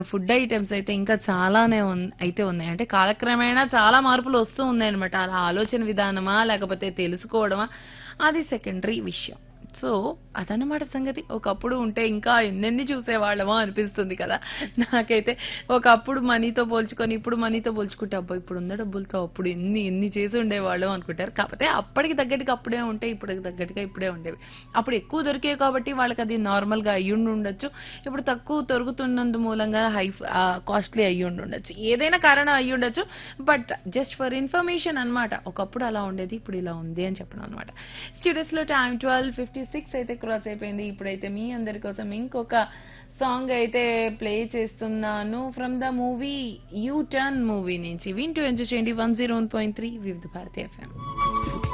food items అయితే ఇంకా చాలానే ఉన్- అయితే ఉన్నాయి అంటే కాలక్రమేణా చాలా మార్పులు వస్తూ ఉన్నాయి అనమాట అలా ఆలోచన విధానమా లేకపోతే తెలుసుకోవడమా అది సెకండరీ విషయం సో అదనమాట సంగతి ఒకప్పుడు ఉంటే ఇంకా ఎన్నెన్ని చూసేవాళ్ళమో అనిపిస్తుంది కదా నాకైతే ఒకప్పుడు మనీతో పోల్చుకొని ఇప్పుడు మనీతో పోల్చుకుంటే అబ్బా ఇప్పుడు ఉన్న డబ్బులతో అప్పుడు ఎన్ని ఎన్ని చేసి ఉండేవాళ్ళం అనుకుంటారు కాకపోతే అప్పటికి తగ్గట్టుగా అప్పుడే ఉంటే ఇప్పటికి తగ్గట్టుగా ఇప్పుడే ఉండేవి అప్పుడు ఎక్కువ దొరికేవి కాబట్టి వాళ్ళకి అది నార్మల్ గా అయ్యుండి ఉండొచ్చు ఇప్పుడు తక్కువ దొరుకుతున్నందు మూలంగా హై కాస్ట్లీ అయ్యి ఉండి ఉండొచ్చు ఏదైనా కారణం అయ్యి ఉండొచ్చు బట్ జస్ట్ ఫర్ ఇన్ఫర్మేషన్ అన్నమాట ఒకప్పుడు అలా ఉండేది ఇప్పుడు ఇలా ఉంది అని చెప్పడం అనమాట స్టూడియోస్ లో టైం ట్వెల్వ్ ఫిఫ్టీ సిక్స్ అయితే క్రాస్ అయిపోయింది ఇప్పుడైతే మీ అందరి కోసం ఇంకొక సాంగ్ అయితే ప్లే చేస్తున్నాను from the movie U turn movie నుంచి వింటూ ఎంజాయ్ చేయండి one zero one point three Vividh Bharati FM